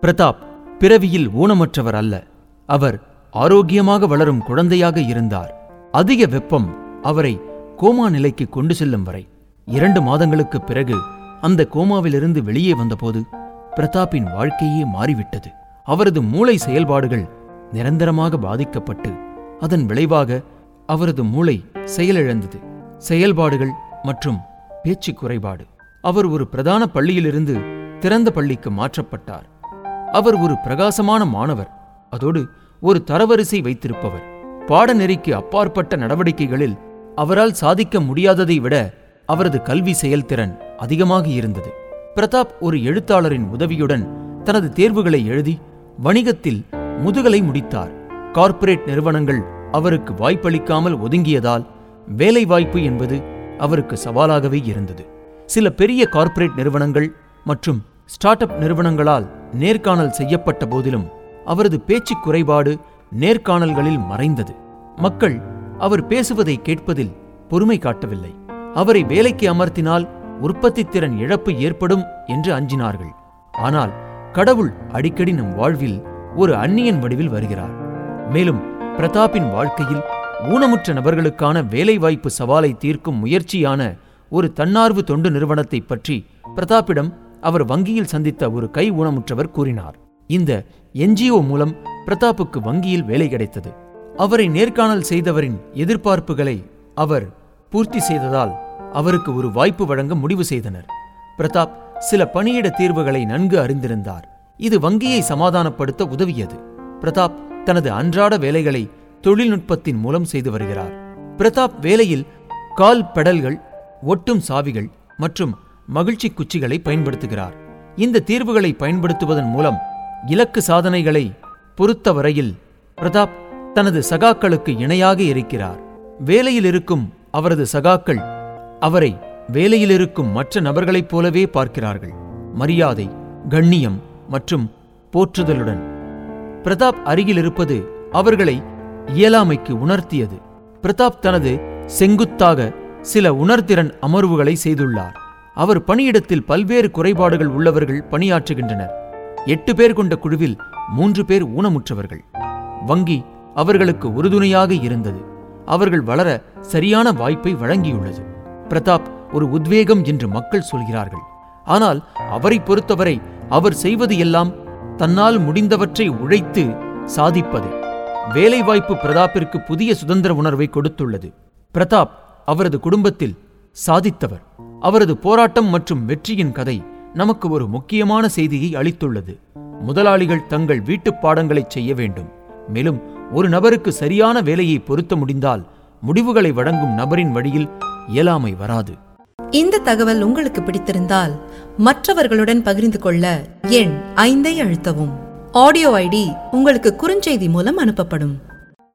பிரதாப் பிறவியில் ஊனமற்றவர் அல்ல அவர் ஆரோக்கியமாக வளரும் குழந்தையாக இருந்தார் அதிக வெப்பம் அவரை கோமா நிலைக்கு கொண்டு செல்லும் வரை இரண்டு மாதங்களுக்குப் பிறகு அந்த கோமாவிலிருந்து வெளியே வந்தபோது பிரதாப்பின் வாழ்க்கையே மாறிவிட்டது அவரது மூளை செயல்பாடுகள் நிரந்தரமாக பாதிக்கப்பட்டு அதன் விளைவாக அவரது மூளை செயலிழந்தது செயல்பாடுகள் மற்றும் பேச்சு குறைபாடு அவர் ஒரு பிரதான பள்ளியிலிருந்து திறந்த பள்ளிக்கு மாற்றப்பட்டார் அவர் ஒரு பிரகாசமான மாணவர் அதோடு ஒரு தரவரிசை வைத்திருப்பவர் பாடநெறிக்கு அப்பாற்பட்ட நடவடிக்கைகளில் அவரால் சாதிக்க முடியாததை விட அவரது கல்வி செயல்திறன் அதிகமாக இருந்தது பிரதாப் ஒரு எழுத்தாளரின் உதவியுடன் தனது தேர்வுகளை எழுதி வணிகத்தில் முதுகலை முடித்தார் கார்ப்பரேட் நிறுவனங்கள் அவருக்கு வாய்ப்பளிக்காமல் ஒதுங்கியதால் வேலைவாய்ப்பு என்பது அவருக்கு சவாலாகவே இருந்தது சில பெரிய கார்ப்பரேட் நிறுவனங்கள் மற்றும் ஸ்டார்ட் அப் நிறுவனங்களால் நேர்காணல் செய்யப்பட்ட போதிலும் அவரது பேச்சு குறைபாடு நேர்காணல்களில் மறைந்தது மக்கள் அவர் பேசுவதை கேட்பதில் பொறுமை காட்டவில்லை அவரை வேலைக்கு அமர்த்தினால் உற்பத்தித்திறன் இழப்பு ஏற்படும் என்று அஞ்சினார்கள் ஆனால் கடவுள் அடிக்கடி நம் வாழ்வில் ஒரு அந்நியன் வடிவில் வருகிறார் மேலும் பிரதாப்பின் வாழ்க்கையில் ஊனமுற்ற நபர்களுக்கான வேலைவாய்ப்பு சவாலை தீர்க்கும் முயற்சியான ஒரு தன்னார்வ தொண்டு நிறுவனத்தை பற்றி பிரதாப்பிடம் அவர் வங்கியில் சந்தித்த ஒரு கை ஊனமுற்றவர் கூறினார் இந்த என்ஜிஓ மூலம் பிரதாப்புக்கு வங்கியில் வேலை கிடைத்தது அவரை நேர்காணல் செய்தவரின் எதிர்பார்ப்புகளை அவர் பூர்த்தி செய்ததால் அவருக்கு ஒரு வாய்ப்பு வழங்க முடிவு செய்தனர் பிரதாப் சில பணியிட தீர்வுகளை நன்கு அறிந்திருந்தார் இது வங்கியை சமாதானப்படுத்த உதவியது பிரதாப் தனது அன்றாட வேலைகளை தொழில்நுட்பத்தின் மூலம் செய்து வருகிறார் பிரதாப் வேலையில் கால் பெடல்கள் ஒட்டும் சாவிகள் மற்றும் மகிழ்ச்சி குச்சிகளை பயன்படுத்துகிறார் இந்த தீர்வுகளை பயன்படுத்துவதன் மூலம் இலக்கு சாதனைகளை பொறுத்தவரையில் பிரதாப் தனது சகாக்களுக்கு இணையாக இருக்கிறார் வேலையில் இருக்கும் அவரது சகாக்கள் அவரை வேலையில் இருக்கும் மற்ற நபர்களைப் போலவே பார்க்கிறார்கள் மரியாதை கண்ணியம் மற்றும் போற்றுதலுடன் பிரதாப் அருகில் இருப்பது அவர்களை இயலாமைக்கு உணர்த்தியது பிரதாப் தனது செங்குத்தாக சில உணர்திறன் அமர்வுகளை செய்துள்ளார் அவர் பணியிடத்தில் பல்வேறு குறைபாடுகள் உள்ளவர்கள் பணியாற்றுகின்றனர் எட்டு பேர் கொண்ட குழுவில் மூன்று பேர் ஊனமுற்றவர்கள் வங்கி அவர்களுக்கு உறுதுணையாக இருந்தது அவர்கள் வளர சரியான வாய்ப்பை வழங்கியுள்ளது பிரதாப் ஒரு உத்வேகம் என்று மக்கள் சொல்கிறார்கள் ஆனால் அவரை பொறுத்தவரை அவர் செய்வது எல்லாம் தன்னால் முடிந்தவற்றை உழைத்து சாதிப்பது வேலைவாய்ப்பு பிரதாப்பிற்கு புதிய சுதந்திர உணர்வை கொடுத்துள்ளது பிரதாப் அவரது குடும்பத்தில் சாதித்தவர் அவரது போராட்டம் மற்றும் வெற்றியின் கதை நமக்கு ஒரு முக்கியமான செய்தியை அளித்துள்ளது முதலாளிகள் தங்கள் வீட்டுப் பாடங்களை செய்ய வேண்டும் மேலும் ஒரு நபருக்கு சரியான வேலையை பொருத்த முடிந்தால் முடிவுகளை வழங்கும் நபரின் வழியில் இயலாமை வராது இந்த தகவல் உங்களுக்கு பிடித்திருந்தால் மற்றவர்களுடன் பகிர்ந்து கொள்ள எண் ஐந்தை அழுத்தவும் ஆடியோ ஐடி உங்களுக்கு குறுஞ்செய்தி மூலம் அனுப்பப்படும்